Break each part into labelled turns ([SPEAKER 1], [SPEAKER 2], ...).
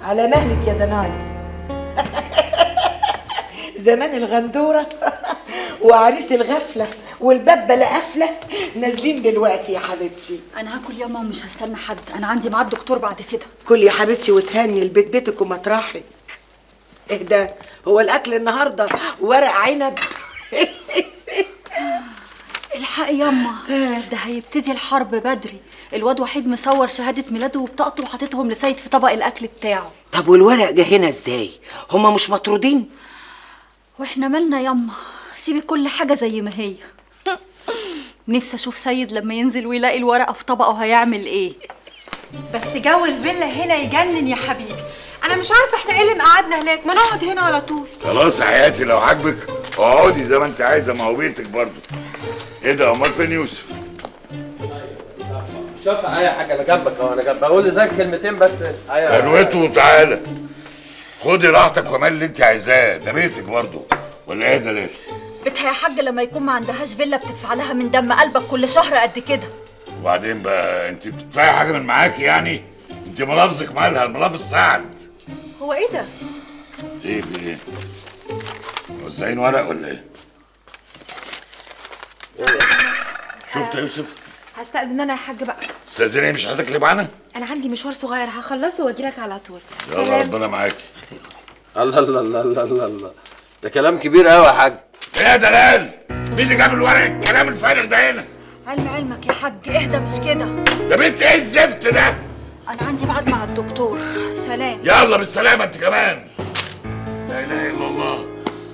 [SPEAKER 1] على مهلك يا دناي زمان الغندورة وعريس الغفلة والباب بلا قفلة نازلين دلوقتي يا حبيبتي
[SPEAKER 2] انا هاكل ياما ومش هستنى حد انا عندي ميعاد دكتور بعد كده
[SPEAKER 1] كل يا حبيبتي وتهاني البيت بيتك ومطرحك اهدى هو الاكل النهارده ورق عنب
[SPEAKER 2] الحق ياما ده هيبتدي الحرب بدري الواد وحيد مصور شهادة ميلاده وبطاقته وحاططهم لسيد في طبق الأكل بتاعه
[SPEAKER 1] طب والورق جه هنا ازاي هما مش مطرودين
[SPEAKER 2] واحنا مالنا ياما سيبي كل حاجة زي ما هي نفسي اشوف سيد لما ينزل ويلاقي الورقة في طبقه هيعمل ايه
[SPEAKER 3] بس جو الفيلا هنا يجنن يا حبيبي انا مش عارفه احنا ايه اللي مقعدنا هناك ما نقعد هنا على طول
[SPEAKER 4] خلاص يا حياتي لو عاجبك اقعدي زي ما انت عايزه ما هو بيتك برضه ايه ده امال فين يوسف
[SPEAKER 5] شوف اي حاجه انا جنبك اهو انا جنبك اقول لزاك كلمتين بس ايوه
[SPEAKER 4] كروته وتعالى خدي راحتك واعملي اللي انت عايزاه ده بيتك برضه ولا ايه ده ليه
[SPEAKER 2] بيتها يا حاج لما يكون ما عندهاش فيلا بتدفع لها من دم قلبك كل شهر قد كده
[SPEAKER 4] وبعدين بقى انت بتدفعي حاجه من معاكي يعني انت ملافظك مالها الملافظ سعد
[SPEAKER 3] هو ايه ده
[SPEAKER 4] ايه في ايه موزعين ورق ولا ايه شفت يا يوسف
[SPEAKER 3] هستأذن انا يا حاج بقى
[SPEAKER 4] استاذني ايه مش هتاكلي معانا
[SPEAKER 3] انا عندي مشوار صغير هخلصه واجيلك على طول
[SPEAKER 4] يلا ربنا معاكي
[SPEAKER 5] الله الله الله الله الله الله ده كلام كبير قوي يا حاج
[SPEAKER 4] ايه يا دلال مين اللي جاب الورق الكلام الفارغ ده هنا
[SPEAKER 2] علم علمك يا حاج اهدى مش كده
[SPEAKER 4] ده بنت ايه الزفت ده
[SPEAKER 2] انا عندي ميعاد مع الدكتور سلام
[SPEAKER 4] يلا بالسلامه انت كمان لا اله الا الله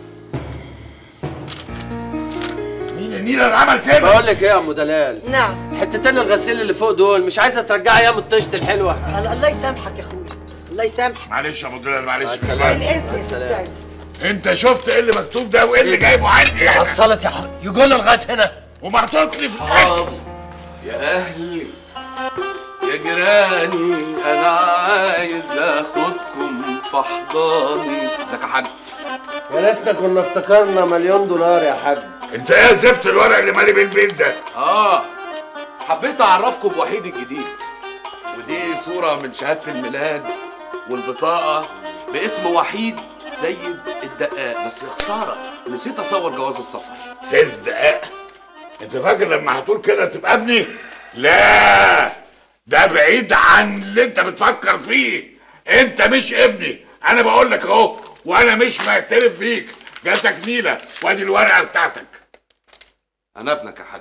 [SPEAKER 4] مين النيله اللي عمل كده
[SPEAKER 5] بقول لك ايه يا ام دلال
[SPEAKER 1] نعم
[SPEAKER 5] حتتين الغسيل اللي فوق دول مش عايزه ترجعي ايام الطشت الحلوه
[SPEAKER 1] الله الله يسامحك يا اخويا الله يسامحك
[SPEAKER 4] معلش يا ابو دلال معلش
[SPEAKER 5] مع
[SPEAKER 4] مش
[SPEAKER 5] السلامة.
[SPEAKER 4] فاهم.
[SPEAKER 1] الاذن يا
[SPEAKER 5] السلام.
[SPEAKER 1] سيد
[SPEAKER 4] انت شفت ايه اللي مكتوب ده وايه اللي جايبه عندي هنا
[SPEAKER 5] حصلت يا حاج يقولنا لغايه هنا
[SPEAKER 4] ومحطوط لي في الحاجة.
[SPEAKER 6] يا أهلي يا جيراني أنا عايز آخدكم في أحضاني ازيك يا حاج
[SPEAKER 5] يا ريتنا كنا افتكرنا مليون دولار يا حاج
[SPEAKER 4] انت ايه زفت الورق اللي مالي بيه البيت ده
[SPEAKER 6] آه حبيت أعرفكم بوحيد الجديد ودي صورة من شهادة الميلاد والبطاقة باسم وحيد سيد الدقاق بس خسارة نسيت أصور جواز السفر
[SPEAKER 4] سيد الدقاق انت فاكر لما هتقول كده تبقى ابني لا ده بعيد عن اللي انت بتفكر فيه انت مش ابني انا بقول لك اهو وانا مش معترف بيك جاتك نيله وادي الورقه بتاعتك
[SPEAKER 6] أنا ابنك يا حاج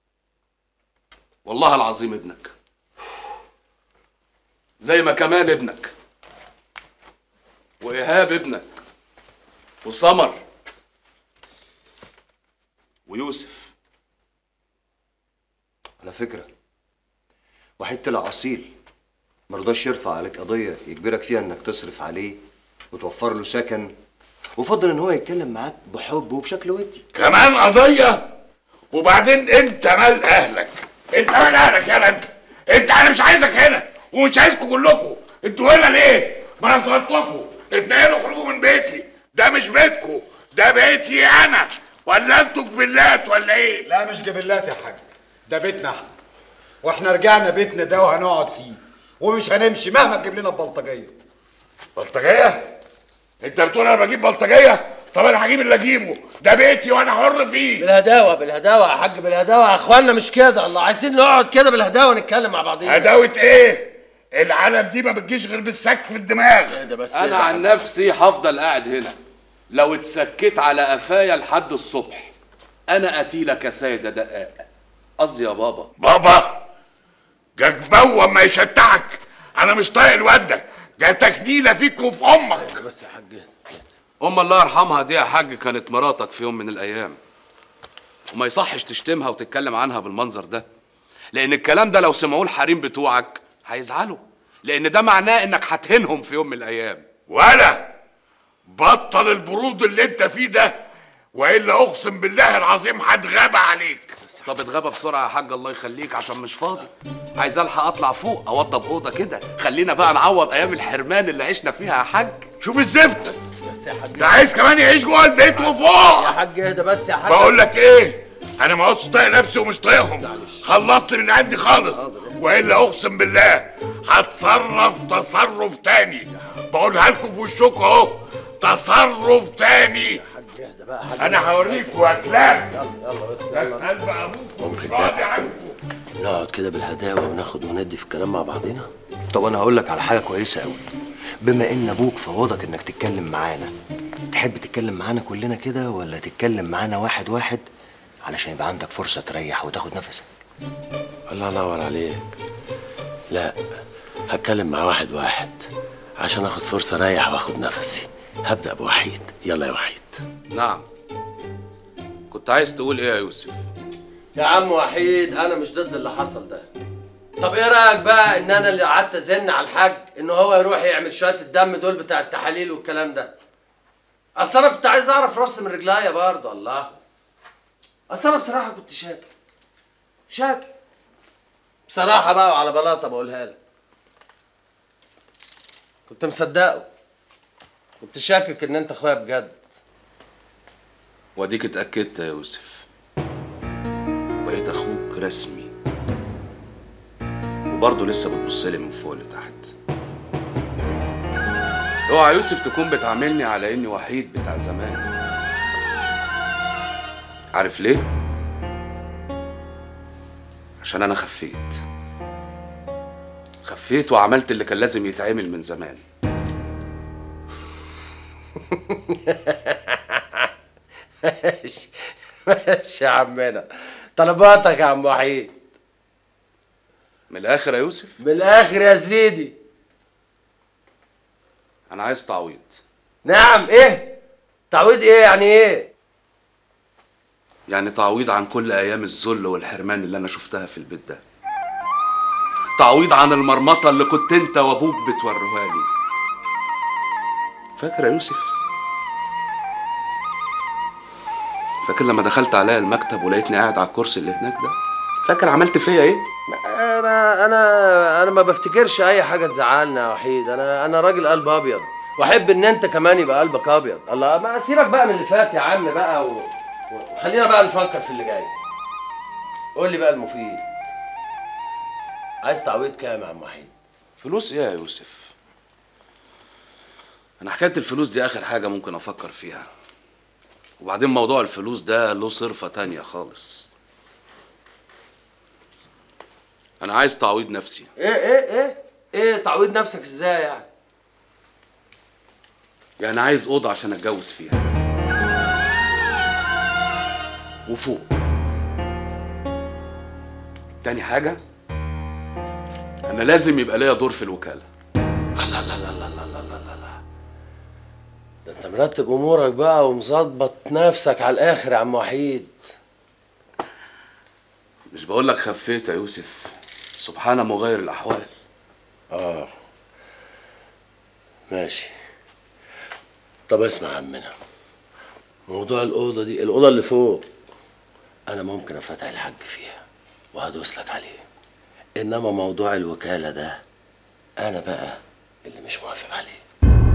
[SPEAKER 6] والله العظيم ابنك زي ما كمان ابنك وإيهاب ابنك وسمر ويوسف
[SPEAKER 7] على فكرة وحيد طلع أصيل مرضاش يرفع عليك قضية يجبرك فيها إنك تصرف عليه وتوفر له سكن وفضل إن هو يتكلم معاك بحب وبشكل ودي
[SPEAKER 4] كمان قضيه وبعدين انت مال اهلك انت مال اهلك يا انت انت انا مش عايزك هنا ومش عايزكم كلكم انتوا هنا ليه ما انا طلبت لكم اتنقلوا اخرجوا من بيتي ده مش بيتكم ده بيتي انا ولا انتوا جبلات ولا ايه
[SPEAKER 8] لا مش جبلات يا حاج ده بيتنا احنا واحنا رجعنا بيتنا ده وهنقعد فيه ومش هنمشي مهما تجيب لنا بلطجيه
[SPEAKER 4] بلطجيه انت بتقول انا بجيب بلطجيه طب انا هجيب اللي اجيبه ده بيتي وانا حر فيه
[SPEAKER 5] بالهداوه بالهداوه يا حاج بالهداوه يا اخوانا مش كده الله عايزين نقعد كده بالهداوه نتكلم مع بعضينا
[SPEAKER 4] هداوه ايه العالم دي ما بتجيش غير بالسك في الدماغ
[SPEAKER 5] ده بس
[SPEAKER 6] أنا عن نفسي هفضل قاعد هنا لو اتسكيت على قفايا لحد الصبح أنا قتيلك يا سيد يا دقاق قصدي يا بابا
[SPEAKER 4] بابا جاك بوم ما يشتعك انا مش طايق الواد ده جاتك نيله فيك وفي امك
[SPEAKER 5] بس يا حاج
[SPEAKER 6] أم الله يرحمها دي يا حاج كانت مراتك في يوم من الأيام وما يصحش تشتمها وتتكلم عنها بالمنظر ده لأن الكلام ده لو سمعوه الحريم بتوعك هيزعلوا لأن ده معناه إنك هتهينهم في يوم من الأيام
[SPEAKER 4] ولا بطل البرود اللي انت فيه ده والا اقسم بالله العظيم هتغاب عليك
[SPEAKER 6] طب اتغابى بسرعة يا حاج الله يخليك عشان مش فاضي عايز الحق اطلع فوق اوضب اوضه كده خلينا بقى نعوض ايام الحرمان اللي عشنا فيها يا حاج
[SPEAKER 4] شوف الزفت
[SPEAKER 5] بس يا حاج
[SPEAKER 4] ده عايز كمان يعيش جوه البيت
[SPEAKER 5] يا
[SPEAKER 4] وفوق
[SPEAKER 5] حاج اهدى بس يا حاج
[SPEAKER 4] بقول لك ايه انا ما عدتش طايق نفسي ومش طايقهم خلصت من عندي خالص والا اقسم بالله هتصرف تصرف تاني بقولها لكم في وشكم اهو تصرف تاني انا هوريكم يا كلاب
[SPEAKER 5] يلا بس
[SPEAKER 4] قلب ابوكم مش راضي عنكم
[SPEAKER 5] نقعد كده بالهداوه وناخد وندي في الكلام مع بعضنا
[SPEAKER 7] طب انا هقول لك على حاجه كويسه قوي بما ان ابوك فوضك انك تتكلم معانا تحب تتكلم معانا كلنا كده ولا تتكلم معانا واحد واحد علشان يبقى عندك فرصه تريح وتاخد نفسك
[SPEAKER 5] الله ينور عليك لا هتكلم مع واحد واحد عشان اخد فرصه اريح واخد نفسي هبدا بوحيد يلا يا وحيد
[SPEAKER 6] نعم كنت عايز تقول ايه يا يوسف
[SPEAKER 5] يا عم وحيد انا مش ضد اللي حصل ده طب ايه رايك بقى ان انا اللي قعدت ازن على الحاج ان هو يروح يعمل شويه الدم دول بتاع التحاليل والكلام ده اصل انا كنت عايز اعرف راس من رجليا برضه الله اصل انا بصراحه كنت شاكك شاكك بصراحه بقى وعلى بلاطه بقولها لك كنت مصدقه كنت شاكك ان انت اخويا بجد
[SPEAKER 6] واديك اتاكدت يا يوسف وبقيت اخوك رسمي وبرضه لسه بتبص لي من فوق لتحت اوعى يا يوسف تكون بتعاملني على اني وحيد بتاع زمان عارف ليه عشان انا خفيت خفيت وعملت اللي كان لازم يتعمل من زمان
[SPEAKER 5] ماشي ماشي يا عمنا طلباتك يا عم وحيد
[SPEAKER 6] من الاخر يا يوسف
[SPEAKER 5] من الاخر يا سيدي
[SPEAKER 6] انا عايز تعويض
[SPEAKER 5] نعم ايه تعويض ايه يعني ايه
[SPEAKER 6] يعني تعويض عن كل ايام الذل والحرمان اللي انا شفتها في البيت ده تعويض عن المرمطه اللي كنت انت وابوك بتوروها لي فاكر يا يوسف فاكر لما دخلت عليا المكتب ولقيتني قاعد على الكرسي اللي هناك ده فاكر عملت فيا ايه
[SPEAKER 5] ما ما انا انا ما بفتكرش اي حاجه تزعلنا يا وحيد انا انا راجل قلب ابيض واحب ان انت كمان يبقى قلبك ابيض الله ما سيبك بقى من اللي فات يا عم بقى و... وخلينا بقى نفكر في اللي جاي قول لي بقى المفيد عايز تعويض كام يا عم وحيد
[SPEAKER 6] فلوس ايه يا يوسف انا حكايه الفلوس دي اخر حاجه ممكن افكر فيها وبعدين موضوع الفلوس ده له صرفه تانية خالص انا عايز تعويض نفسي
[SPEAKER 5] ايه ايه ايه ايه تعويض نفسك ازاي يعني
[SPEAKER 6] يعني عايز اوضه عشان اتجوز فيها وفوق تاني حاجه انا لازم يبقى ليا دور في الوكاله
[SPEAKER 5] الله الله الله الله الله الله الله الله ده انت مرتب امورك بقى ومظبط نفسك على الاخر يا عم وحيد
[SPEAKER 6] مش بقول لك خفيت يا يوسف سبحان مغير الاحوال
[SPEAKER 5] اه ماشي طب اسمع يا عمنا موضوع الأوضة دي الأوضة اللي فوق أنا ممكن أفتح الحاج فيها وهدوس لك عليه إنما موضوع الوكالة ده أنا بقى اللي مش موافق عليه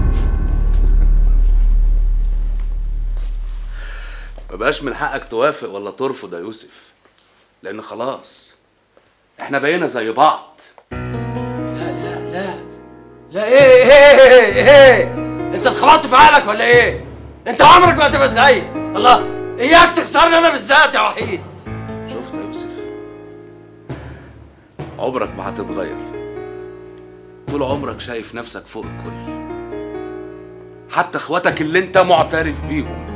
[SPEAKER 6] مبقاش من حقك توافق ولا ترفض يا يوسف لان خلاص احنا بقينا زي بعض
[SPEAKER 5] لا لا لا لا إيه إيه إيه, إيه؟ أنت اتخبطت في عقلك ولا إيه؟ أنت عمرك ما هتبقى زيي الله إياك تخسرني أنا بالذات يا وحيد
[SPEAKER 6] شفت يا يوسف عمرك ما هتتغير طول عمرك شايف نفسك فوق الكل حتى اخواتك اللي انت معترف بيهم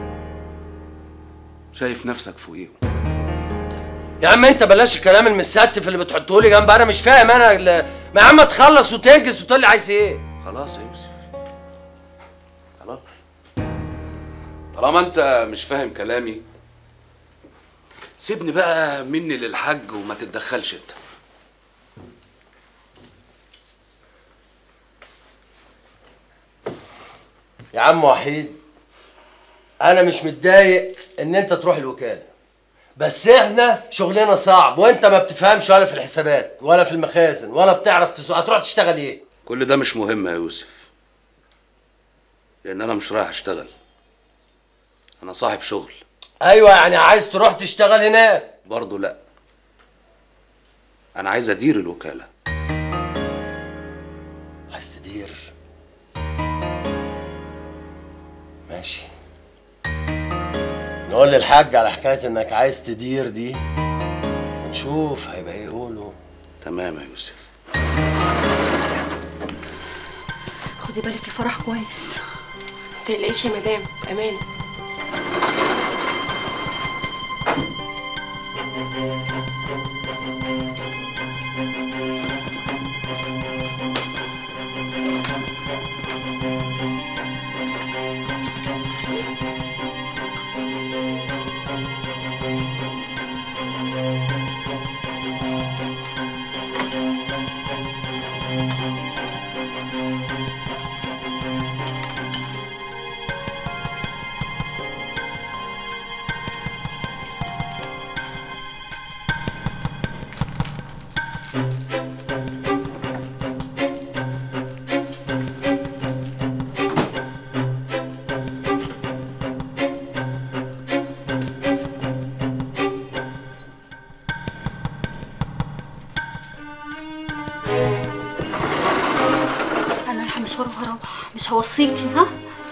[SPEAKER 6] شايف نفسك فوقيهم
[SPEAKER 5] يا عم انت بلاش الكلام المستف اللي بتحطه لي جنب انا مش فاهم انا ال- ما يا عم تخلص وتنجز وتقول لي عايز ايه
[SPEAKER 6] خلاص يا يوسف خلاص طالما انت مش فاهم كلامي سيبني بقى مني للحج وما تتدخلش انت
[SPEAKER 5] يا عم وحيد انا مش متضايق ان انت تروح الوكاله بس احنا شغلنا صعب وانت ما بتفهمش ولا في الحسابات ولا في المخازن ولا بتعرف تسوق هتروح تشتغل ايه
[SPEAKER 6] كل ده مش مهم يا يوسف لان انا مش رايح اشتغل انا صاحب شغل
[SPEAKER 5] ايوه يعني عايز تروح تشتغل هناك
[SPEAKER 6] برضه لا انا عايز ادير الوكاله
[SPEAKER 5] عايز تدير ماشي نقول للحاج على حكايه انك عايز تدير دي ونشوف هيبقى ايه يقولوا
[SPEAKER 6] تمام يا يوسف
[SPEAKER 2] خدي بالك يا فرح كويس
[SPEAKER 3] تقلقيش يا مدام امان
[SPEAKER 2] انا رايحه مشوار وهروح مش هوصيكي ها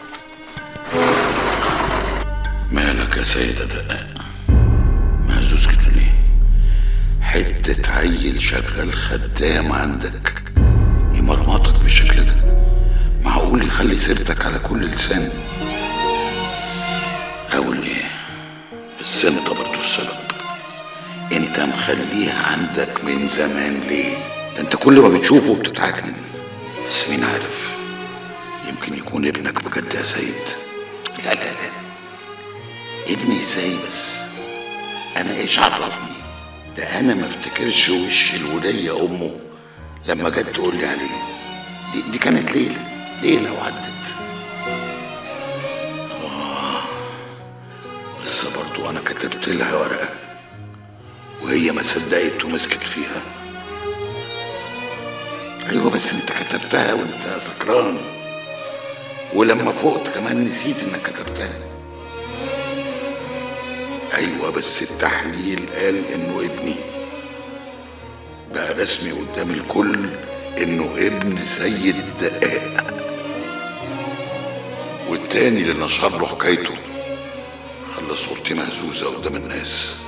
[SPEAKER 4] مالك يا سيدة دقاق مهزوز كده ليه حتة عيل شغال خدام عندك يمرمطك بالشكل ده معقول يخلي سيرتك على كل لسان اقول ايه بس انت برضو السبب انت مخليها عندك من زمان ليه ده انت كل ما بتشوفه بتتعجن بس مين عارف يمكن يكون ابنك بجد يا سيد لا لا لا ابني ازاي بس انا ايش عرفني ده انا ما افتكرش وش الولية امه لما جت تقول لي عليه دي, دي كانت ليلة ليلة وعدت آه بس برضو انا كتبت لها ورقة وهي ما صدقت ومسكت فيها ايوه بس انت كتبتها وانت سكران ولما فقت كمان نسيت انك كتبتها ايوه بس التحليل قال انه ابني بقى رسمي قدام الكل انه ابن سيد دقاق والتاني اللي نشر له حكايته خلى صورتي مهزوزه قدام الناس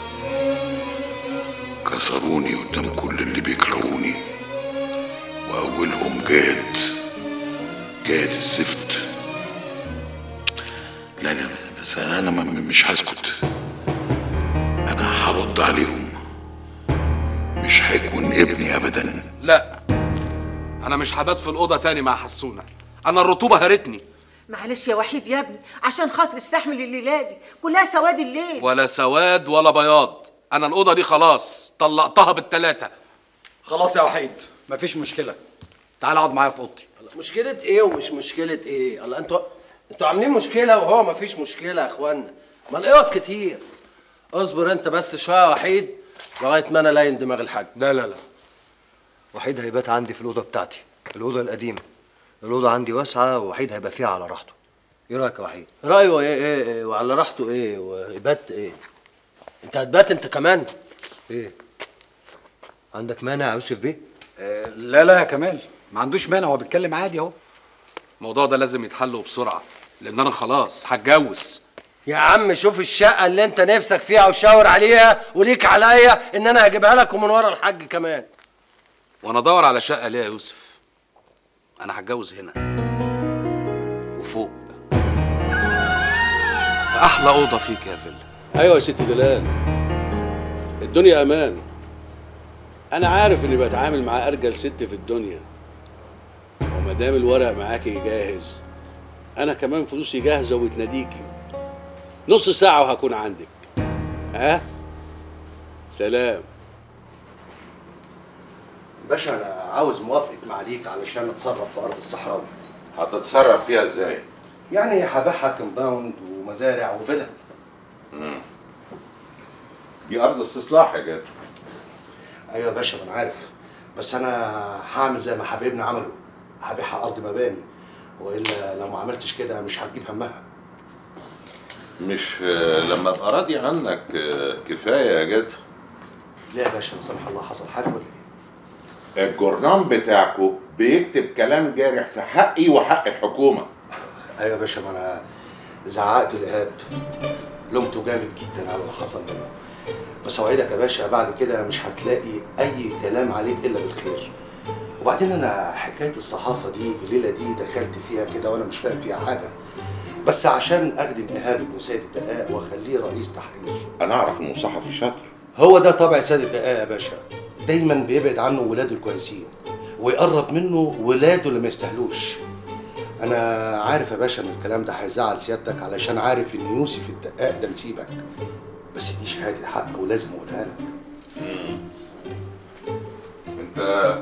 [SPEAKER 4] كسروني قدام كل اللي بيكرهوني واولهم جاد جاد الزفت لا لا لا بس انا م- مش هسكت انا هرد عليهم مش هيكون ابني ابدا
[SPEAKER 6] لا انا مش هبات في الاوضه تاني مع حسونه انا الرطوبه هرتني
[SPEAKER 1] معلش يا وحيد يا ابني عشان خاطر استحمل الليله دي كلها سواد الليل
[SPEAKER 6] ولا سواد ولا بياض انا الاوضه دي خلاص طلقتها بالتلاته
[SPEAKER 8] خلاص يا وحيد مفيش مشكله تعال اقعد معايا في اوضتي
[SPEAKER 5] مشكلة ايه ومش مشكلة ايه؟ الله انتوا انتوا عاملين مشكلة وهو مفيش مشكلة يا اخوانا. ما الاوض كتير. اصبر انت بس شوية يا وحيد لغاية ما انا لاين دماغ الحاج.
[SPEAKER 7] لا لا لا وحيد هيبات عندي في الأوضة بتاعتي الأوضة القديمة الأوضة عندي واسعة ووحيد هيبقى فيها على راحته إيه رأيك يا وحيد؟
[SPEAKER 5] رأيه ايه ايه ايه وعلى راحته ايه ويبات ايه؟ انت هتبات انت كمان؟
[SPEAKER 7] إيه؟ عندك مانع يا يوسف بيه؟
[SPEAKER 8] آه لا لا يا كمال ما عندوش مانع هو بيتكلم عادي اهو
[SPEAKER 6] الموضوع ده لازم يتحل وبسرعه لان انا خلاص هتجوز
[SPEAKER 5] يا عم شوف الشقة اللي انت نفسك فيها وشاور عليها وليك عليا ان انا هجيبها لك ومن ورا الحاج كمان.
[SPEAKER 6] وانا ادور على شقه ليه يا يوسف انا هتجوز هنا وفوق في احلى اوضه فيك يا فيلا
[SPEAKER 9] ايوه يا ست دلال الدنيا امان انا عارف اني بتعامل مع ارجل ست في الدنيا وما دام الورق معاكي جاهز انا كمان فلوسي جاهزه وبتناديكي نص ساعه وهكون عندك ها سلام
[SPEAKER 7] باشا أنا عاوز موافقة معاليك علشان أتصرف في أرض الصحراوي
[SPEAKER 4] هتتصرف فيها ازاي
[SPEAKER 7] يعني هبيعها كومباوند ومزارع وفيلا
[SPEAKER 4] دي ارض استصلاح يا جد
[SPEAKER 7] أيوة يا باشا ما أنا عارف بس أنا هعمل زي ما حبايبنا عملوا هبيعها أرض مباني وإلا لو ما عملتش كده مش هتجيب همها
[SPEAKER 10] مش آه، لما ابقى راضي عنك آه، كفايه يا جد
[SPEAKER 7] ليه يا باشا لا سمح الله حصل حاجة ولا إيه؟
[SPEAKER 10] الجورنال بتاعكم بيكتب كلام جارح في حقي وحق الحكومه
[SPEAKER 11] ايوه يا باشا ما انا زعقت لإيهاب لومته جامد جدا على اللي حصل منه بس اوعدك يا باشا بعد كده مش هتلاقي اي كلام عليك الا بالخير وبعدين انا حكايه الصحافه دي الليله دي دخلت فيها كده وانا مش فاهم فيها حاجه بس عشان اخدم ايهاب ابن سيد الدقاق واخليه رئيس تحرير
[SPEAKER 10] انا اعرف انه صحفي شاطر
[SPEAKER 11] هو ده طبع سيد الدقاق يا باشا دايما بيبعد عنه ولاده الكويسين ويقرب منه ولاده اللي ما يستاهلوش انا عارف يا باشا ان الكلام ده هيزعل سيادتك علشان عارف ان يوسف الدقاق ده نسيبك بس دي شهاده حق ولازم اقولها لك
[SPEAKER 10] انت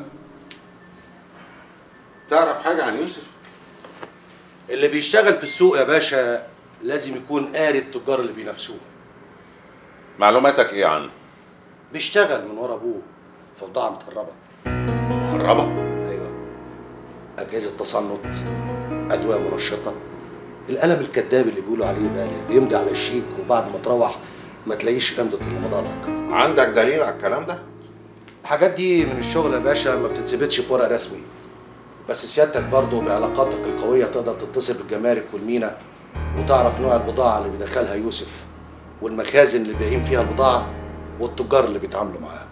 [SPEAKER 10] تعرف حاجه عن يوسف
[SPEAKER 11] اللي بيشتغل في السوق يا باشا لازم يكون قاري التجار اللي بينافسوه
[SPEAKER 10] معلوماتك ايه عنه
[SPEAKER 11] بيشتغل من ورا ابوه في بضاعه متهربه
[SPEAKER 10] مهربه
[SPEAKER 11] ايوه اجهزه تصنت ادويه منشطه القلم الكذاب اللي بيقولوا عليه ده اللي بيمضي على الشيك وبعد ما تروح ما تلاقيش امضه اللي مضالك
[SPEAKER 10] عندك دليل على الكلام ده
[SPEAKER 11] الحاجات دي من الشغل يا باشا ما بتتثبتش في ورق رسمي بس سيادتك برضه بعلاقاتك القويه تقدر تتصل بالجمارك والمينا وتعرف نوع البضاعه اللي بيدخلها يوسف والمخازن اللي بايعين فيها البضاعه والتجار اللي بيتعاملوا معاها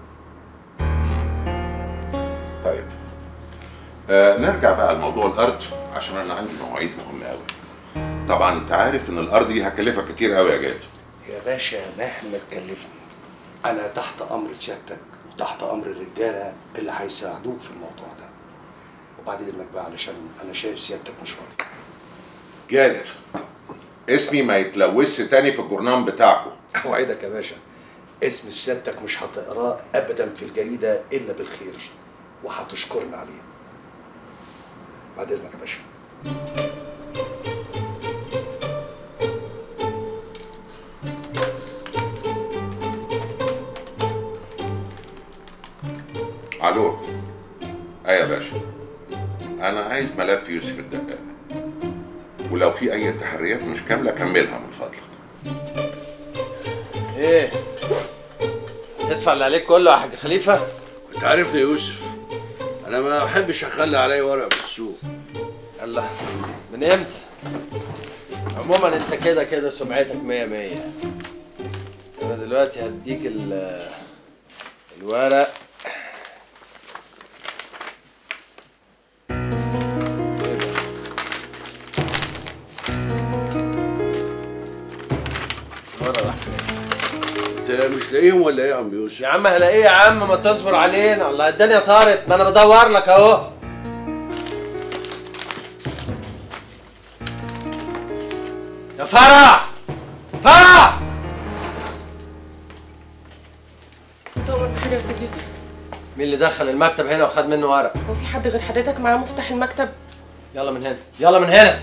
[SPEAKER 10] طيب آه نرجع بقى لموضوع الارض عشان انا عندي مواعيد مهمه قوي طبعا انت عارف ان الارض دي هكلفك كتير قوي يا جاد
[SPEAKER 11] يا باشا مهما تكلفني انا تحت امر سيادتك وتحت امر الرجاله اللي هيساعدوك في الموضوع ده وبعد اذنك بقى علشان انا شايف سيادتك مش فاضي
[SPEAKER 10] جاد اسمي ما يتلوثش تاني في الجورنال بتاعكم
[SPEAKER 11] اوعدك يا باشا اسم سيادتك مش هتقراه ابدا في الجريده الا بالخير وهتشكرنا عليه بعد اذنك يا باشا
[SPEAKER 10] الو ايوه يا باشا انا عايز ملف يوسف الدقاق ولو في اي تحريات مش كامله كملها من فضلك
[SPEAKER 5] ايه تدفع اللي عليك كله يا حاج خليفه
[SPEAKER 9] انت عارفني يا يوسف انا ما بحبش اخلي عليا ورق في السوق
[SPEAKER 5] الله من امتى عموما انت كده كده سمعتك مية مية انا دلوقتي هديك ال الورق الورق راح فين
[SPEAKER 9] انت مش لاقيهم ولا ايه يا عم يوسف
[SPEAKER 5] يا عم هلاقيه يا عم ما تصبر علينا الله الدنيا طارت ما انا بدور لك اهو يا فرح فرح
[SPEAKER 12] تؤمر بحاجة يا أستاذ يوسف
[SPEAKER 5] مين اللي دخل المكتب هنا وخد منه ورق
[SPEAKER 12] هو في حد غير حضرتك معاه مفتاح المكتب
[SPEAKER 5] يلا من هنا يلا من هنا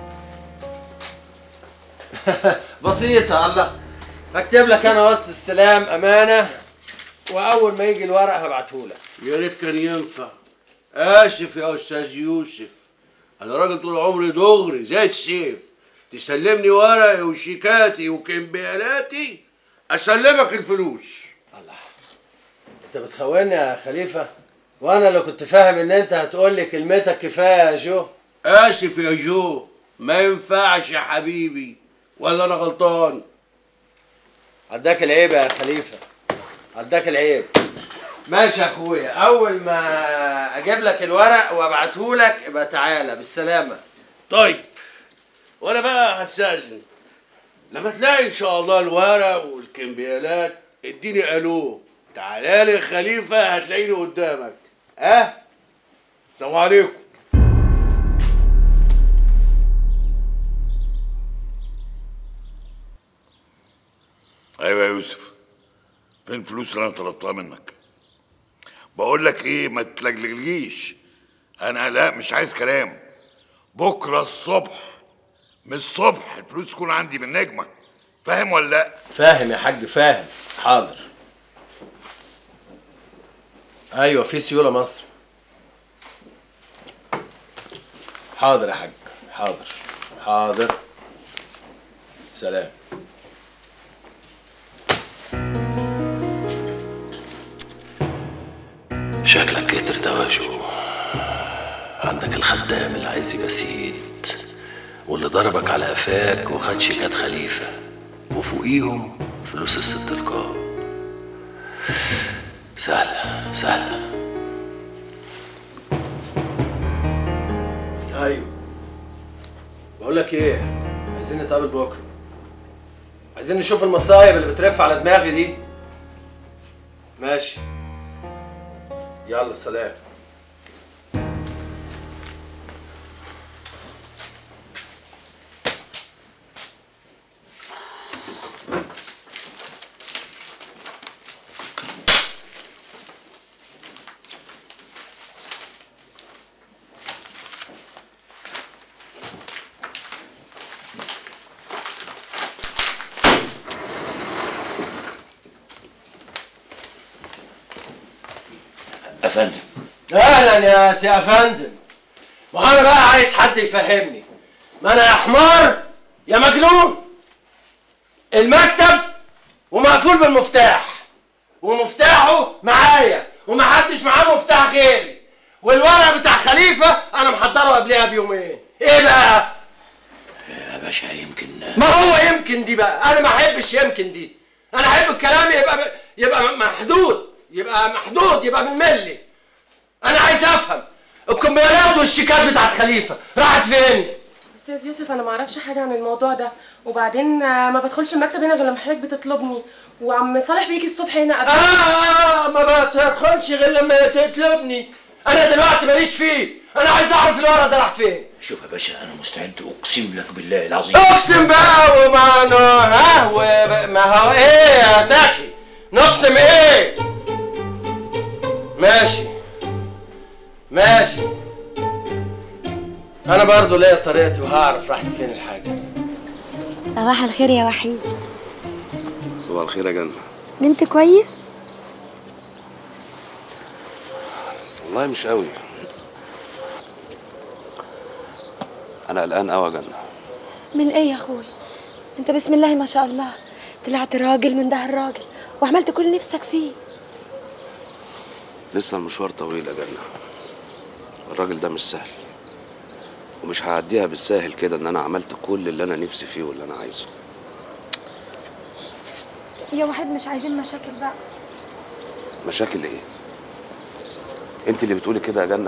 [SPEAKER 5] بسيطة الله بكتب لك انا وسط السلام امانة واول ما يجي الورق هبعتهولك
[SPEAKER 9] يا ريت كان ينفع اسف يا استاذ يوسف انا راجل طول عمري دغري زي السيف تسلمني ورقي وشيكاتي وكمبيالاتي اسلمك الفلوس
[SPEAKER 5] انت بتخوني يا خليفة وانا لو كنت فاهم ان انت هتقول لي كلمتك كفاية يا جو
[SPEAKER 9] اسف يا جو ما ينفعش يا حبيبي ولا انا غلطان
[SPEAKER 5] عداك العيب يا خليفة عداك العيب ماشي يا اخويا اول ما اجيب لك الورق وابعتهولك يبقى تعالى بالسلامة
[SPEAKER 9] طيب وانا بقى هستاذن لما تلاقي ان شاء الله الورق والكمبيالات اديني الو تعالى لي خليفه هتلاقيني قدامك ها السلام عليكم
[SPEAKER 4] ايوه يا يوسف فين الفلوس اللي انا طلبتها منك بقول لك ايه ما تلجلجليش انا لا مش عايز كلام بكره الصبح من الصبح الفلوس تكون عندي بالنجمه فاهم ولا لا
[SPEAKER 5] فاهم يا حاج فاهم حاضر ايوه في سيوله مصر حاضر يا حاج حاضر حاضر سلام
[SPEAKER 6] شكلك
[SPEAKER 13] كتر دواشو عندك الخدام اللي عايز يبقى سيد واللي ضربك على قفاك وخد شيكات خليفة وفوقيهم فلوس الست القاء سهلة سهلة
[SPEAKER 5] ايوه بقول لك ايه عايزين نتقابل بكره عايزين نشوف المصايب اللي بترف على دماغي دي ماشي يلا سلام
[SPEAKER 13] افندم
[SPEAKER 5] اهلا يا سي افندم وانا بقى عايز حد يفهمني ما انا يا حمار يا مجنون المكتب ومقفول بالمفتاح ومفتاحه معايا ومحدش معاه مفتاح غيري والورق بتاع خليفه انا محضره قبلها بيومين ايه بقى
[SPEAKER 13] يا باشا يمكن
[SPEAKER 5] ما هو يمكن دي بقى انا ما احبش يمكن دي انا احب الكلام يبقى يبقى محدود يبقى محدود يبقى بالملي انا عايز افهم الكمبيالات والشيكات بتاعت خليفه راحت فين
[SPEAKER 12] استاذ يوسف انا ما اعرفش حاجه عن الموضوع ده وبعدين آه، ما بدخلش المكتب هنا غير لما حضرتك بتطلبني وعم صالح بيجي الصبح هنا قبل
[SPEAKER 5] اه ما بدخلش غير لما تطلبني انا دلوقتي ماليش فيه انا عايز اعرف الورق ده راح فين
[SPEAKER 13] شوف يا باشا انا مستعد اقسم لك بالله العظيم
[SPEAKER 5] اقسم بقى وما أنا ها وب- ما هو ايه يا زكي نقسم ايه ماشي ماشي انا برضو ليا طريقتي وهعرف راحت فين الحاجه
[SPEAKER 14] صباح الخير يا وحيد
[SPEAKER 6] صباح الخير يا جنة
[SPEAKER 14] نمت كويس
[SPEAKER 6] والله مش قوي انا قلقان قوي يا جنة
[SPEAKER 14] من ايه يا اخوي انت بسم الله ما شاء الله طلعت راجل من ده الراجل وعملت كل نفسك فيه
[SPEAKER 6] لسه المشوار طويل يا جنة الراجل ده مش سهل ومش هعديها بالساهل كده ان انا عملت كل اللي انا نفسي فيه واللي انا عايزه
[SPEAKER 14] يا وحيد مش عايزين مشاكل بقى
[SPEAKER 6] مشاكل ايه انت اللي بتقولي كده يا جنة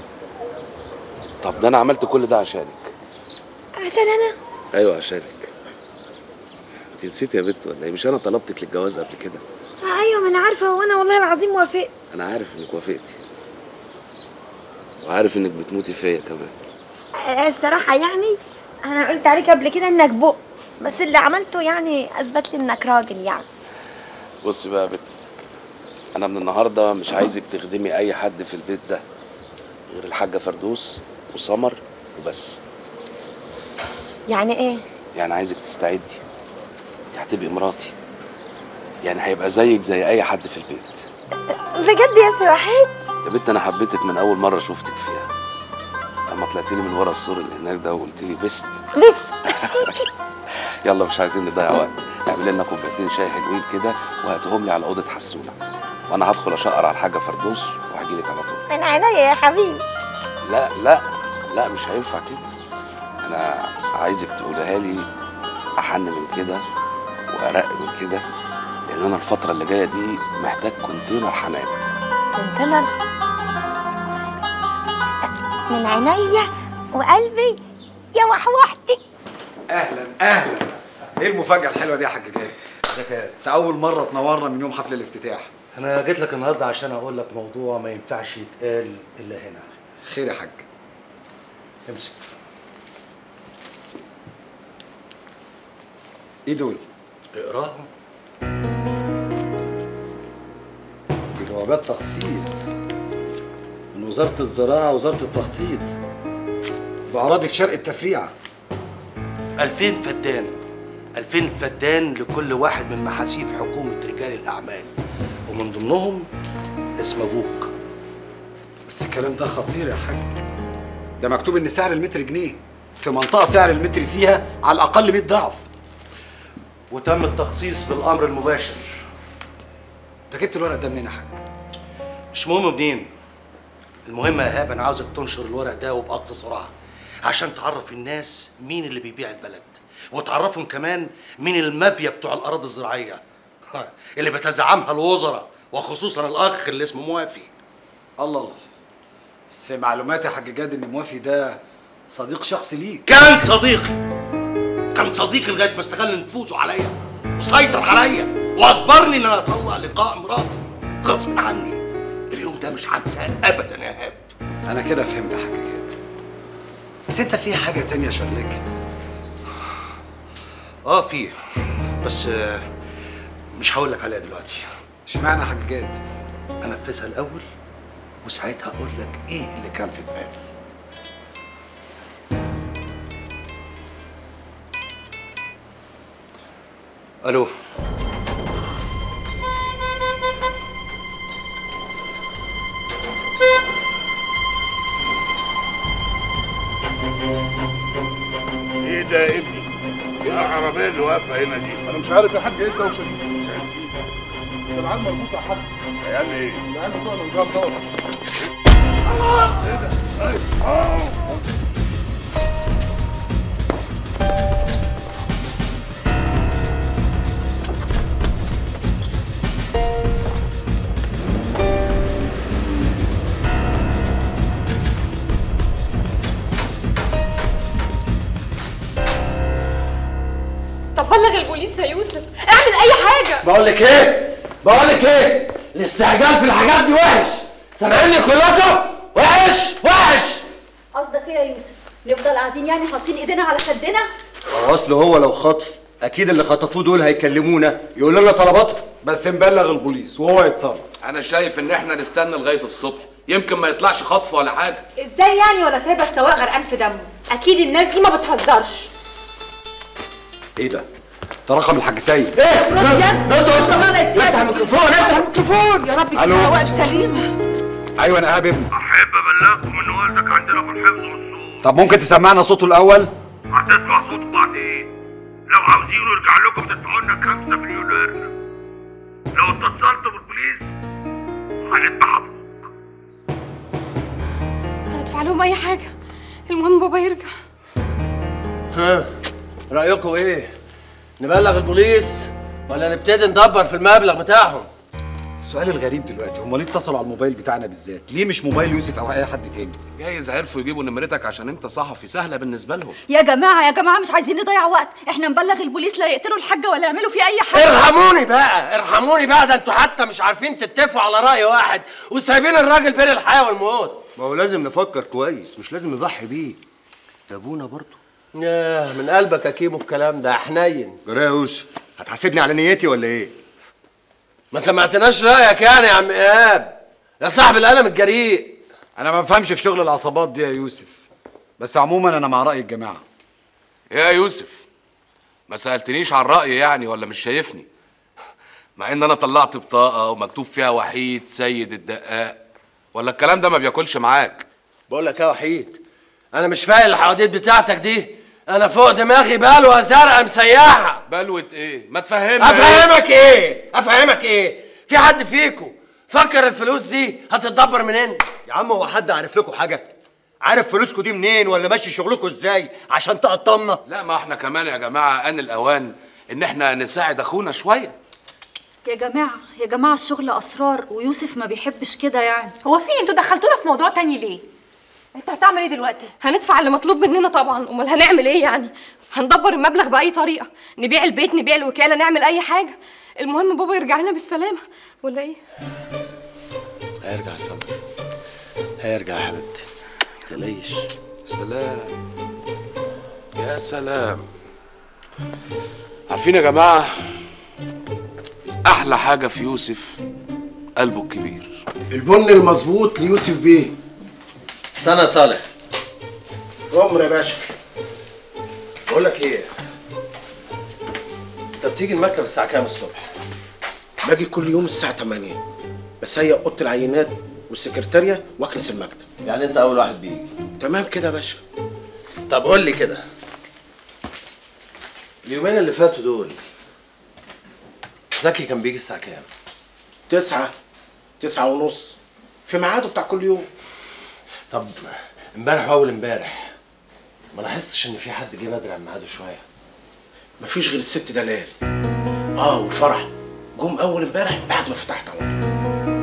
[SPEAKER 6] طب ده انا عملت كل ده عشانك
[SPEAKER 14] عشان انا
[SPEAKER 6] ايوه عشانك انت نسيت يا بت ولا ايه مش انا طلبتك للجواز قبل كده
[SPEAKER 14] آه ايوه ما انا عارفه وانا والله العظيم وافقت
[SPEAKER 6] انا عارف انك وافقتي وعارف انك بتموتي فيا كمان
[SPEAKER 14] آه، الصراحه يعني انا قلت عليك قبل كده انك بق بس اللي عملته يعني اثبت لي انك راجل يعني
[SPEAKER 6] بصي بقى يا بت انا من النهارده مش عايزك تخدمي اي حد في البيت ده غير الحاجه فردوس وسمر وبس
[SPEAKER 14] يعني ايه
[SPEAKER 6] يعني عايزك تستعدي انت هتبقي مراتي يعني هيبقى زيك زي اي حد في البيت
[SPEAKER 14] بجد يا سي وحيد
[SPEAKER 6] يا بت انا حبيتك من اول مره شفتك فيها لما طلعتي لي من ورا السور اللي هناك ده وقلت لي بست
[SPEAKER 14] بس
[SPEAKER 6] يلا مش عايزين نضيع وقت اعمل لنا كوبايتين شاي حلوين كده وهاتهم لي على اوضه حسونه وانا هدخل اشقر على الحاجه فردوس وهجي لك على طول
[SPEAKER 14] من عينيا يا حبيبي
[SPEAKER 6] لا لا لا مش هينفع كده انا عايزك تقولها لي احن من كده وارق من كده لان انا الفتره اللي جايه دي محتاج كونتينر حنان
[SPEAKER 14] كونتينر من عينيا وقلبي يا وحوحتي
[SPEAKER 8] اهلا اهلا ايه المفاجاه الحلوه دي يا حاج جاد
[SPEAKER 11] زكاة
[SPEAKER 8] انت اول مره تنورنا من يوم حفل الافتتاح
[SPEAKER 11] انا جيت لك النهارده عشان اقول لك موضوع ما ينفعش يتقال الا هنا
[SPEAKER 8] خير يا حاج
[SPEAKER 11] امسك
[SPEAKER 8] ايه دول
[SPEAKER 11] اقراهم
[SPEAKER 8] دي جوابات تخصيص من وزاره الزراعه وزاره التخطيط باراضي في شرق التفريعه
[SPEAKER 11] 2000 فدان 2000 فدان لكل واحد من محاسيب حكومه رجال الاعمال ومن ضمنهم اسم ابوك
[SPEAKER 8] بس الكلام ده خطير يا حاج ده مكتوب ان سعر المتر جنيه في منطقه سعر المتر فيها على الاقل 100 ضعف
[SPEAKER 11] وتم التخصيص بالامر المباشر
[SPEAKER 8] انت جبت الورق ده منين يا حاج
[SPEAKER 11] مش مهم منين المهم يا ايهاب انا عاوزك تنشر الورق ده وبأقصى سرعه عشان تعرف الناس مين اللي بيبيع البلد وتعرفهم كمان مين المافيا بتوع الاراضي الزراعيه اللي بتزعمها الوزراء وخصوصا الاخ اللي اسمه موافي
[SPEAKER 8] الله الله بس معلومات يا حاج جاد ان موافي ده صديق شخصي ليك
[SPEAKER 11] كان صديقي كان صديقي لغايه ما استغل نفوذه عليا وسيطر عليا واجبرني ان انا اطلع لقاء مراتي غصب عني اليوم ده مش هنساه ابدا يا ايهاب
[SPEAKER 8] انا كده فهمت يا حاج جاد بس انت في حاجه تانية شغلك
[SPEAKER 11] اه في بس آه، مش هقول لك عليها دلوقتي
[SPEAKER 8] اشمعنى يا حاج جاد
[SPEAKER 11] انفذها الاول وساعتها اقول لك ايه اللي كان في دماغي الو
[SPEAKER 4] ايه ده يا ابني؟ ايه العربيه اللي واقفه هنا دي؟
[SPEAKER 15] انا مش عارف يا حاج ايه الدوشه دي ده العيال مربوطه يا حاج
[SPEAKER 4] عيال ايه؟
[SPEAKER 15] العيال بتوع الانجاب دوت
[SPEAKER 12] طب بلغ البوليس يا يوسف اعمل اي حاجه
[SPEAKER 5] بقول لك ايه بقول لك ايه الاستعجال في الحاجات دي وحش سامعني كلكم وحش وحش
[SPEAKER 2] قصدك ايه يا يوسف نفضل قاعدين يعني حاطين ايدينا على خدنا
[SPEAKER 7] اصل هو لو خطف اكيد اللي خطفوه دول هيكلمونا يقولوا لنا طلباتهم
[SPEAKER 8] بس نبلغ البوليس وهو يتصرف
[SPEAKER 6] انا شايف ان احنا نستنى لغايه الصبح يمكن ما يطلعش خطف ولا حاجه
[SPEAKER 3] ازاي يعني وانا سايبه السواق غرقان في دمه اكيد الناس دي ما بتهزرش
[SPEAKER 8] ايه ده ده رقم الحاج سيد
[SPEAKER 3] ايه
[SPEAKER 8] انتوا
[SPEAKER 3] افتح الميكروفون افتح الميكروفون يا رب
[SPEAKER 8] ألو.
[SPEAKER 3] يكون واقف سليم
[SPEAKER 8] ايوه انا ايهاب ابني
[SPEAKER 4] احب ابلغكم ان والدك عندنا في الحفظ والصوت
[SPEAKER 8] طب ممكن تسمعنا صوته الاول
[SPEAKER 4] هتسمع صوته بعدين لو عاوزينه يرجع لكم تدفعوا لنا 5 مليون قرن لو اتصلتوا بالبوليس هنذبح ابوك
[SPEAKER 12] هندفع لهم اي حاجه المهم بابا يرجع
[SPEAKER 5] ها رايكم ايه نبلغ البوليس ولا نبتدي ندبر في المبلغ بتاعهم
[SPEAKER 8] السؤال الغريب دلوقتي هم ليه اتصلوا على الموبايل بتاعنا بالذات ليه مش موبايل يوسف او اي حد تاني
[SPEAKER 6] جايز عرفوا يجيبوا نمرتك عشان انت صحفي سهله بالنسبه لهم
[SPEAKER 2] يا جماعه يا جماعه مش عايزين نضيع وقت احنا نبلغ البوليس لا يقتلوا الحاجه ولا يعملوا فيه اي حاجه
[SPEAKER 5] ارحموني بقى ارحموني بقى ده انتوا حتى مش عارفين تتفقوا على راي واحد وسايبين الراجل بين الحياه والموت
[SPEAKER 7] ما هو لازم نفكر كويس مش لازم نضحي بيه ده ابونا برضه
[SPEAKER 5] ياه من قلبك يا كيمو الكلام ده حنين
[SPEAKER 7] جرايه يا يوسف هتحاسبني على نيتي ولا ايه
[SPEAKER 5] ما سمعتناش رايك يعني يا عم ايهاب يا صاحب القلم الجريء
[SPEAKER 8] انا ما بفهمش في شغل العصابات دي يا يوسف بس عموما انا مع راي الجماعه
[SPEAKER 6] يا يوسف ما سالتنيش عن رايي يعني ولا مش شايفني مع ان انا طلعت بطاقه ومكتوب فيها وحيد سيد الدقاق ولا الكلام ده ما بياكلش معاك
[SPEAKER 5] بقول لك يا وحيد انا مش فاهم الحواديت بتاعتك دي انا فوق دماغي بلوه زرقاء مسيحه
[SPEAKER 6] بلوه ايه ما تفهمني
[SPEAKER 5] افهمك ايه افهمك ايه في حد فيكم فكر الفلوس دي هتتدبر منين
[SPEAKER 7] يا عم هو حد عارف لكم حاجه عارف فلوسكم دي منين ولا ماشي شغلكم ازاي عشان تقطمنا
[SPEAKER 6] لا ما احنا كمان يا جماعه ان الاوان ان احنا نساعد اخونا شويه
[SPEAKER 2] يا جماعه يا جماعه الشغل اسرار ويوسف ما بيحبش كده يعني
[SPEAKER 3] هو في انتوا دخلتونا في موضوع تاني ليه انت هتعمل ايه دلوقتي
[SPEAKER 12] هندفع اللي مطلوب مننا طبعا امال هنعمل ايه يعني هندبر المبلغ باي طريقه نبيع البيت نبيع الوكاله نعمل اي حاجه المهم بابا يرجع لنا بالسلامه ولا ايه
[SPEAKER 5] هيرجع يا صبري هيرجع يا حبيبتي تلاقيش
[SPEAKER 6] سلام يا سلام عارفين يا جماعه احلى حاجه في يوسف قلبه الكبير
[SPEAKER 11] البن المظبوط ليوسف بيه
[SPEAKER 5] سنة صالح
[SPEAKER 11] عمر يا باشا
[SPEAKER 5] بقول لك ايه انت بتيجي المكتب الساعه كام الصبح
[SPEAKER 11] باجي كل يوم الساعة 8 بسيق اوضه العينات والسكرتارية واكنس المكتب
[SPEAKER 5] يعني انت اول واحد بيجي
[SPEAKER 11] تمام كده يا باشا
[SPEAKER 5] طب قول لي كده اليومين اللي فاتوا دول زكي كان بيجي الساعه كام
[SPEAKER 11] تسعة تسعة ونص في ميعاده بتاع كل يوم
[SPEAKER 5] طب امبارح واول امبارح ما لاحظتش ان في حد جه بدري عن ميعاده شويه
[SPEAKER 11] مفيش غير الست دلال اه وفرح جم اول امبارح بعد ما فتحت على طول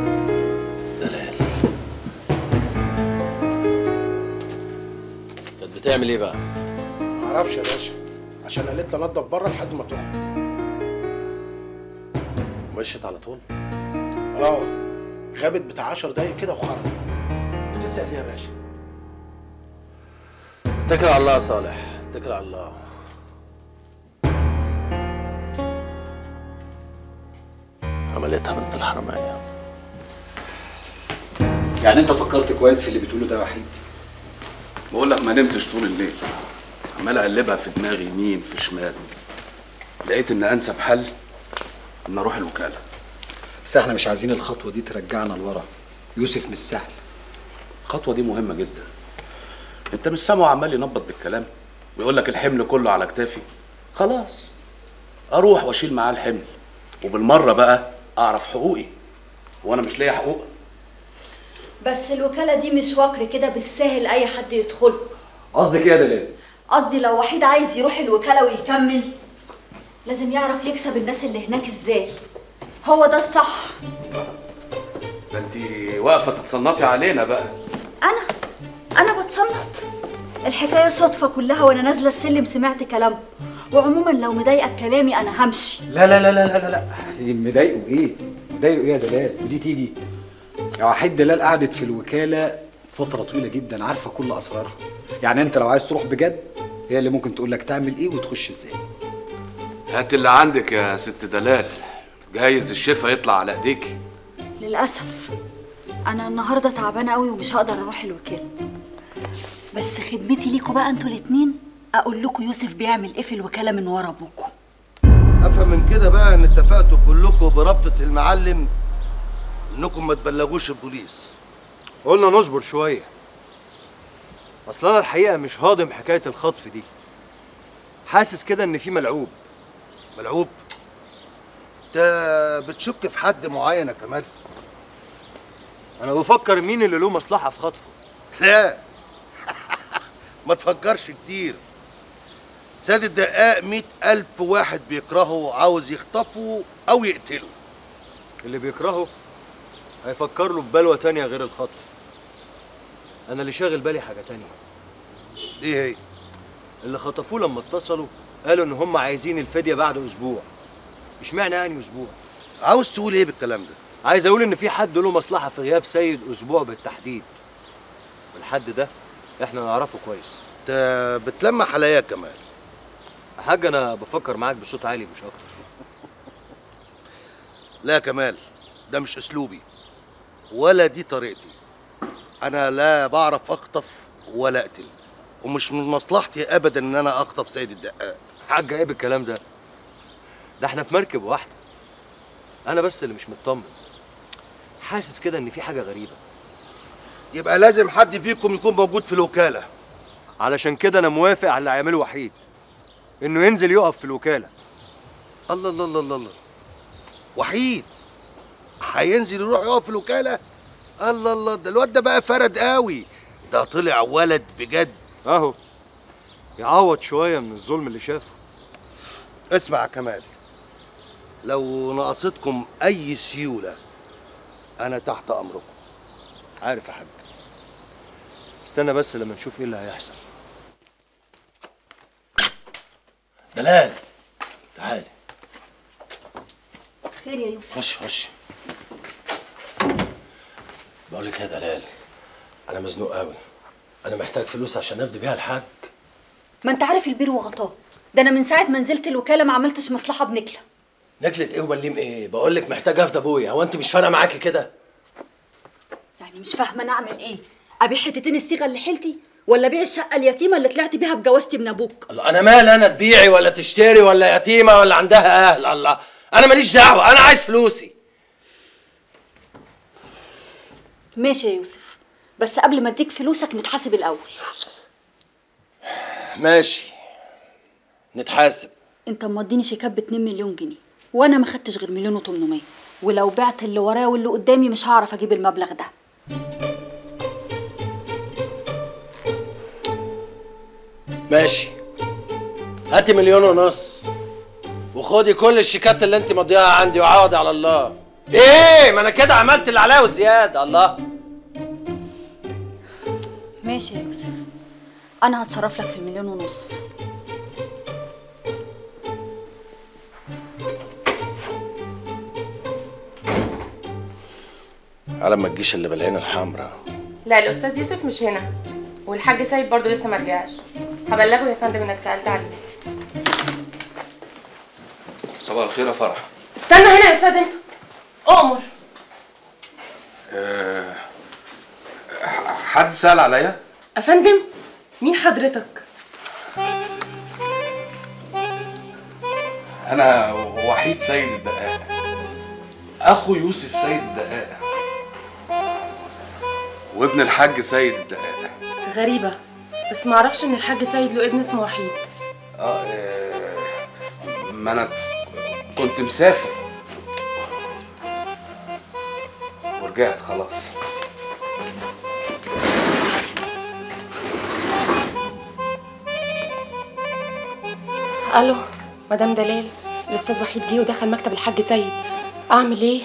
[SPEAKER 5] كانت بتعمل ايه بقى
[SPEAKER 11] معرفش يا باشا عشان قالت لي انضف بره لحد ما تخرج
[SPEAKER 5] مشيت على طول
[SPEAKER 11] اه غابت بتاع 10 دقايق كده وخرج بتسال ليه يا باشا
[SPEAKER 5] اتكل على الله يا صالح اتكل على الله عملتها بنت الحرمانية
[SPEAKER 7] يعني انت فكرت كويس في اللي بتقوله ده يا وحيد
[SPEAKER 6] بقول لك ما نمتش طول الليل عمال اقلبها في دماغي يمين في شمال لقيت ان انسب حل ان اروح الوكاله
[SPEAKER 7] بس احنا مش عايزين الخطوه دي ترجعنا لورا يوسف مش سهل
[SPEAKER 6] الخطوه دي مهمه جدا انت مش سامعه عمال ينبط بالكلام ويقول لك الحمل كله على كتافي خلاص اروح واشيل معاه الحمل وبالمره بقى اعرف حقوقي وانا مش ليا حقوق
[SPEAKER 2] بس الوكالة دي مش وكر كده بالسهل أي حد يدخله
[SPEAKER 7] قصدك ايه يا دلال
[SPEAKER 2] قصدي لو وحيد عايز يروح الوكالة ويكمل لازم يعرف يكسب الناس اللي هناك ازاي هو ده الصح
[SPEAKER 6] ده انت واقفه تتصنطي علينا بقى
[SPEAKER 2] أنا أنا بتصنت الحكاية صدفة كلها وأنا نازلة السلم سمعت كلامه وعموما لو مضايقك كلامي أنا همشي
[SPEAKER 7] لا لا لا لا لا لا لا مضايقه ايه مضايقه ايه يا دلال ودي تيجي يا وحيد دلال قعدت في الوكاله فتره طويله جدا عارفه كل اسرارها يعني انت لو عايز تروح بجد هي اللي ممكن تقول لك تعمل ايه وتخش ازاي
[SPEAKER 6] هات اللي عندك يا ست دلال جايز الشفا يطلع على ايديكي
[SPEAKER 2] للأسف أنا النهاردة تعبانة قوي ومش هقدر أروح الوكالة بس خدمتي ليكوا بقى انتوا الاتنين أقول لكم يوسف بيعمل إيه في الوكالة من ورا أبوكوا
[SPEAKER 16] افهم من كده بقى ان اتفقتوا كلكم بربطة المعلم انكم ما تبلغوش البوليس
[SPEAKER 7] قلنا نصبر شويه اصل انا الحقيقه مش هاضم حكايه الخطف دي حاسس كده ان في ملعوب
[SPEAKER 16] ملعوب انت بتشك في حد معين يا كمال
[SPEAKER 7] انا بفكر مين اللي له مصلحه في خطفه
[SPEAKER 16] لا ما تفكرش كتير سيد الدقاق مئة ألف واحد بيكرهه وعاوز يخطفه أو يقتله
[SPEAKER 7] اللي بيكرهه هيفكر له في بلوه تانية غير الخطف انا اللي شاغل بالي حاجه تانية
[SPEAKER 16] ايه هي
[SPEAKER 7] اللي خطفوه لما اتصلوا قالوا ان هم عايزين الفديه بعد اسبوع اشمعنى يعني اسبوع
[SPEAKER 16] عاوز تقول ايه بالكلام ده
[SPEAKER 7] عايز اقول ان في حد له مصلحه في غياب سيد اسبوع بالتحديد والحد ده احنا نعرفه كويس
[SPEAKER 16] انت بتلمح عليا يا كمال
[SPEAKER 7] يا حاج انا بفكر معاك بصوت عالي مش اكتر
[SPEAKER 16] لا يا كمال ده مش اسلوبي ولا دي طريقتي انا لا بعرف اخطف ولا اقتل ومش من مصلحتي ابدا ان انا اخطف سيد الدقاق
[SPEAKER 7] حاج ايه بالكلام ده ده احنا في مركب واحده انا بس اللي مش مطمن حاسس كده ان في حاجه غريبه
[SPEAKER 16] يبقى لازم حد فيكم يكون موجود في الوكاله
[SPEAKER 7] علشان كده انا موافق على اللي هيعمله وحيد انه ينزل يقف في الوكاله
[SPEAKER 16] الله الله الله الله الله وحيد هينزل يروح يقف في الوكاله الله الله ده الواد ده بقى فرد قوي ده طلع ولد بجد
[SPEAKER 7] اهو يعوض شويه من الظلم اللي شافه
[SPEAKER 16] اسمع يا كمال لو ناقصتكم اي سيوله انا تحت امركم
[SPEAKER 7] عارف يا حاج استنى بس لما نشوف ايه اللي هيحصل
[SPEAKER 5] دلال تعالي
[SPEAKER 2] خير يا يوسف
[SPEAKER 5] خش خش بقول لك يا دلال انا مزنوق قوي انا محتاج فلوس عشان افدي بيها الحاج
[SPEAKER 2] ما انت عارف البير وغطاه ده انا من ساعه ما نزلت الوكاله ما عملتش مصلحه بنكله
[SPEAKER 5] نكلة ايه ومليم ايه بقول لك محتاج افدي ابويا هو انت مش فارقه معاكي كده
[SPEAKER 2] يعني مش فاهمه انا اعمل ايه ابيع حتتين الصيغه اللي حيلتي ولا ابيع الشقه اليتيمه اللي طلعت بيها بجوازتي من ابوك
[SPEAKER 5] الله انا مال انا تبيعي ولا تشتري ولا يتيمه ولا عندها اهل الله انا ماليش دعوه انا عايز فلوسي
[SPEAKER 2] ماشي يا يوسف بس قبل ما اديك فلوسك نتحاسب الاول
[SPEAKER 5] ماشي نتحاسب
[SPEAKER 2] انت موديني شيكات ب 2 مليون جنيه وانا ما خدتش غير مليون و800 ولو بعت اللي ورايا واللي قدامي مش هعرف اجيب المبلغ ده
[SPEAKER 5] ماشي هاتي مليون ونص وخدي كل الشيكات اللي انت مضيعها عندي وعوضي على الله ايه ما انا كده عملت اللي عليا وزياده الله
[SPEAKER 2] ماشي يا يوسف انا هتصرف لك في المليون ونص
[SPEAKER 5] على ما تجيش اللي بالعين الحمراء
[SPEAKER 17] لا الاستاذ يوسف مش هنا والحاج سيد برضه لسه ما رجعش هبلغه يا فندم انك سالت عليه
[SPEAKER 6] صباح الخير يا فرح
[SPEAKER 17] استنى هنا يا استاذ انت اؤمر
[SPEAKER 6] أه حد سأل عليا؟
[SPEAKER 17] افندم مين حضرتك
[SPEAKER 6] أنا وحيد سيد الدقاق أخو يوسف سيد الدقاق وابن الحاج سيد الدقاق
[SPEAKER 17] غريبه بس ما اعرفش ان الحاج سيد له ابن اسمه وحيد
[SPEAKER 6] اه آه، ما أنا كنت مسافر ورجعت خلاص
[SPEAKER 17] الو مدام دلال الاستاذ وحيد جه ودخل مكتب الحاج سيد اعمل ايه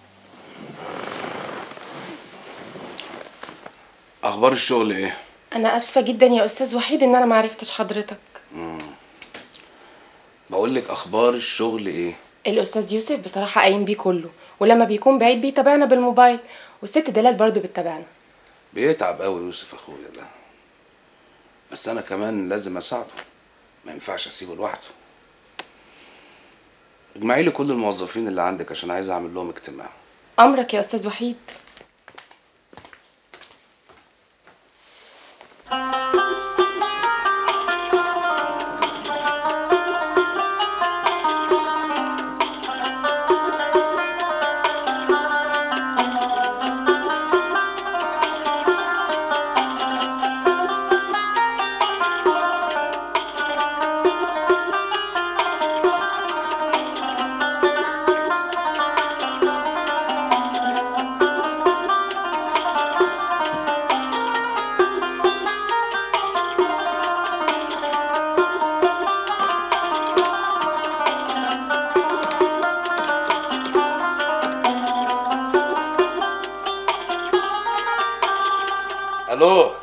[SPEAKER 6] أخبار الشغل إيه؟
[SPEAKER 17] انا اسفه جدا يا استاذ وحيد ان انا ما عرفتش حضرتك
[SPEAKER 6] مم. بقول لك أخبار الشغل إيه؟
[SPEAKER 17] الاستاذ يوسف بصراحه قايم بيه كله ولما بيكون بعيد بيتابعنا بالموبايل والست دلال برضه بتتابعنا
[SPEAKER 6] بيتعب قوي يوسف اخويا ده بس انا كمان لازم اساعده ما ينفعش اسيبه لوحده اجمعي لي كل الموظفين اللي عندك عشان عايز اعمل لهم اجتماع
[SPEAKER 17] امرك يا استاذ وحيد
[SPEAKER 6] الو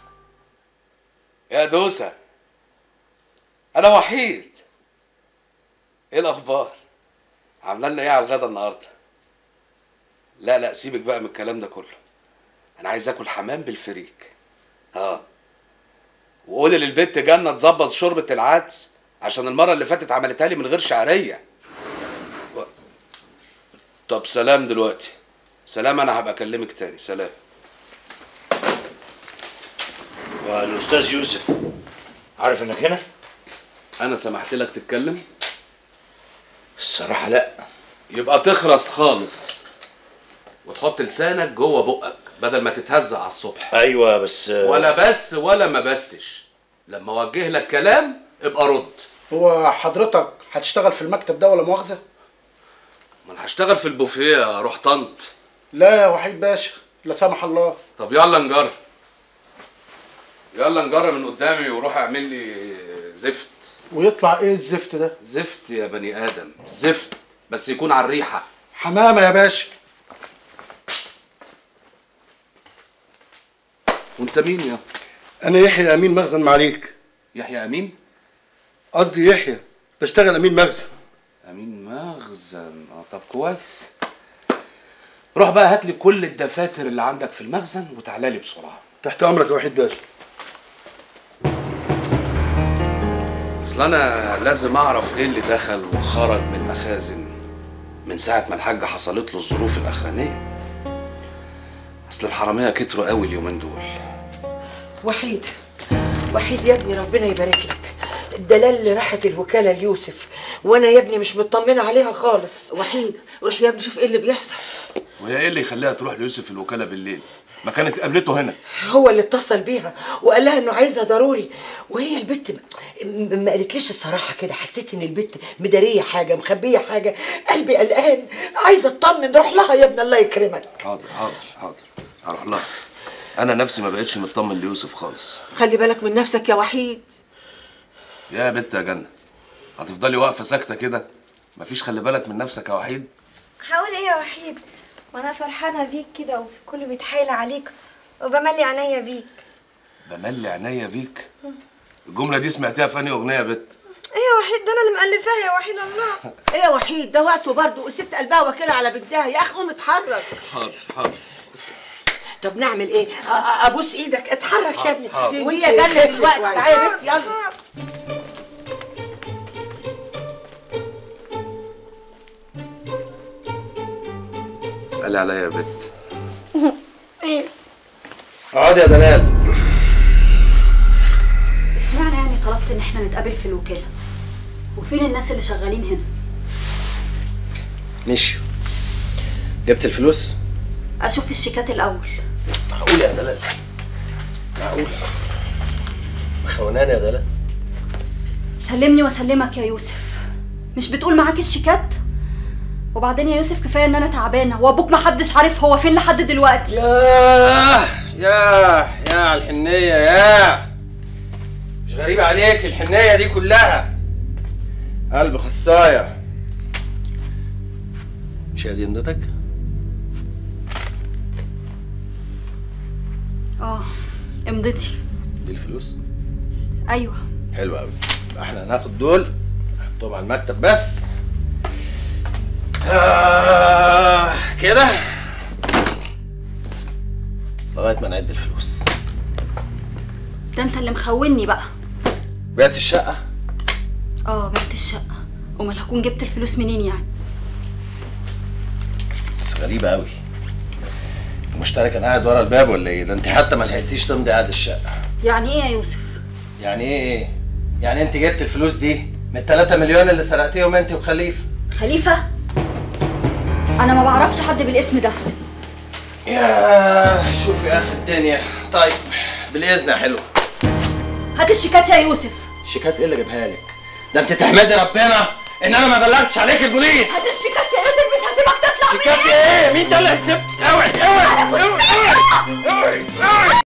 [SPEAKER 6] يا دوسة انا وحيد ايه الاخبار عامله لنا ايه على الغدا النهارده لا لا سيبك بقى من الكلام ده كله انا عايز اكل حمام بالفريك اه وقولي للبت جنة تظبط شوربة العدس عشان المرة اللي فاتت عملتها لي من غير شعرية و... طب سلام دلوقتي سلام انا هبقى اكلمك تاني سلام
[SPEAKER 18] والاستاذ يوسف عارف انك هنا
[SPEAKER 6] انا سمحت لك تتكلم
[SPEAKER 18] الصراحه لا
[SPEAKER 6] يبقى تخرس خالص وتحط لسانك جوه بقك بدل ما تتهزق على الصبح
[SPEAKER 18] ايوه بس
[SPEAKER 6] ولا بس ولا ما بسش لما اوجه لك كلام ابقى رد
[SPEAKER 15] هو حضرتك هتشتغل في المكتب ده ولا مؤاخذه
[SPEAKER 6] ما انا هشتغل في البوفيه اروح طنط
[SPEAKER 15] لا يا وحيد باشا لا سمح الله
[SPEAKER 6] طب يلا نجرب يلا نجرب من قدامي وروح اعمل لي زفت
[SPEAKER 15] ويطلع ايه الزفت ده
[SPEAKER 6] زفت يا بني ادم زفت بس يكون على الريحه
[SPEAKER 15] حمامه يا باشا
[SPEAKER 6] وانت مين يا
[SPEAKER 16] انا يحيى امين مخزن معاليك
[SPEAKER 6] يحيى امين
[SPEAKER 16] قصدي يحيى بشتغل امين مخزن
[SPEAKER 6] امين مخزن اه طب كويس روح بقى هات لي كل الدفاتر اللي عندك في المخزن وتعالى لي بسرعه
[SPEAKER 16] تحت امرك يا وحيد باشا
[SPEAKER 6] اصل انا لازم اعرف ايه اللي دخل وخرج من المخازن من ساعه ما الحاجه حصلت له الظروف الاخرانيه اصل الحراميه كتروا قوي اليومين دول
[SPEAKER 1] وحيد وحيد يا ابني ربنا يبارك لك الدلال اللي راحت الوكاله ليوسف وانا يا ابني مش مطمنه عليها خالص وحيد روح يا ابني شوف ايه اللي بيحصل
[SPEAKER 6] وهي ايه اللي يخليها تروح ليوسف الوكاله بالليل ما كانت قابلته هنا
[SPEAKER 1] هو اللي اتصل بيها وقال لها انه عايزها ضروري وهي البت م- ما قالتليش الصراحه كده حسيت ان البت مداريه حاجه مخبيه حاجه قلبي قلقان عايزه اطمن روح لها يا ابن الله يكرمك
[SPEAKER 6] حاضر حاضر حاضر هروح لها انا نفسي ما بقتش مطمن ليوسف خالص
[SPEAKER 1] خلي بالك من نفسك يا وحيد
[SPEAKER 6] يا بنت يا جنة هتفضلي واقفة ساكتة كده مفيش خلي بالك من نفسك يا وحيد
[SPEAKER 14] هقول ايه يا وحيد وانا فرحانه بيك كده وكله بيتحايل عليك وبملي عينيا بيك
[SPEAKER 6] بملي عينيا بيك الجملة دي سمعتيها في أنهي أغنية يا بت
[SPEAKER 14] ايه يا وحيد ده انا اللي مألفاها يا وحيد الله
[SPEAKER 1] ايه يا وحيد ده وقته برضه الست قلبها وكيلة على بنتها يا اخي قوم اتحرك
[SPEAKER 6] حاضر حاضر
[SPEAKER 1] طب نعمل ايه أ- أ- ابوس ايدك اتحرك يا ابني
[SPEAKER 6] حاضر.
[SPEAKER 1] وهي جنة في الوقت تعالى يا بنتي يلا
[SPEAKER 6] اسألي عليا يا بت
[SPEAKER 14] ايش
[SPEAKER 5] اقعدي يا دلال
[SPEAKER 2] اشمعنى يعني طلبت ان احنا نتقابل في الوكاله وفين الناس اللي شغالين هنا
[SPEAKER 5] مشيوا جبت الفلوس
[SPEAKER 2] اشوف الشيكات الاول
[SPEAKER 5] معقول يا دلال معقول خوناني يا دلال
[SPEAKER 2] سلمني واسلمك يا يوسف مش بتقول معاك الشيكات وبعدين يا يوسف كفايه ان انا تعبانه وابوك محدش عارف هو فين لحد دلوقتي
[SPEAKER 5] ياه يا يا على الحنية يا مش غريب عليك الحنية دي كلها قلب خصاية مش هي دي ابنتك؟
[SPEAKER 2] اه امضتي
[SPEAKER 5] دي الفلوس؟
[SPEAKER 2] ايوه
[SPEAKER 5] حلو قوي احنا هناخد دول نحطهم على المكتب بس آه كده لغاية ما نعد الفلوس
[SPEAKER 2] ده انت اللي مخوني بقى
[SPEAKER 5] بعت الشقة
[SPEAKER 2] اه بعت الشقه امال هكون جبت الفلوس منين يعني
[SPEAKER 5] بس غريبة قوي المشتري كان قاعد ورا الباب ولا ايه؟ ده انت حتى ما لحقتيش تمضي عقد الشقة
[SPEAKER 2] يعني ايه يا يوسف
[SPEAKER 5] يعني ايه ايه؟ يعني انت جبت الفلوس دي من 3 مليون اللي سرقتيهم انت وخليفة
[SPEAKER 2] خليفه انا ما بعرفش حد بالاسم ده
[SPEAKER 5] يا شوفي يا اخي الدنيا طيب بالاذن يا حلو
[SPEAKER 2] هات الشيكات يا يوسف
[SPEAKER 5] شيكات ايه اللي جابها لك؟ ده انت تحمدي ربنا ان انا ما بلغتش عليك البوليس
[SPEAKER 2] هات الشيكات يا يوسف مش هسيبك تطلع
[SPEAKER 5] شيكات ايه؟ مين ده اللي هيسيبك؟ اوعي اوعي اوعي اوعي اوعي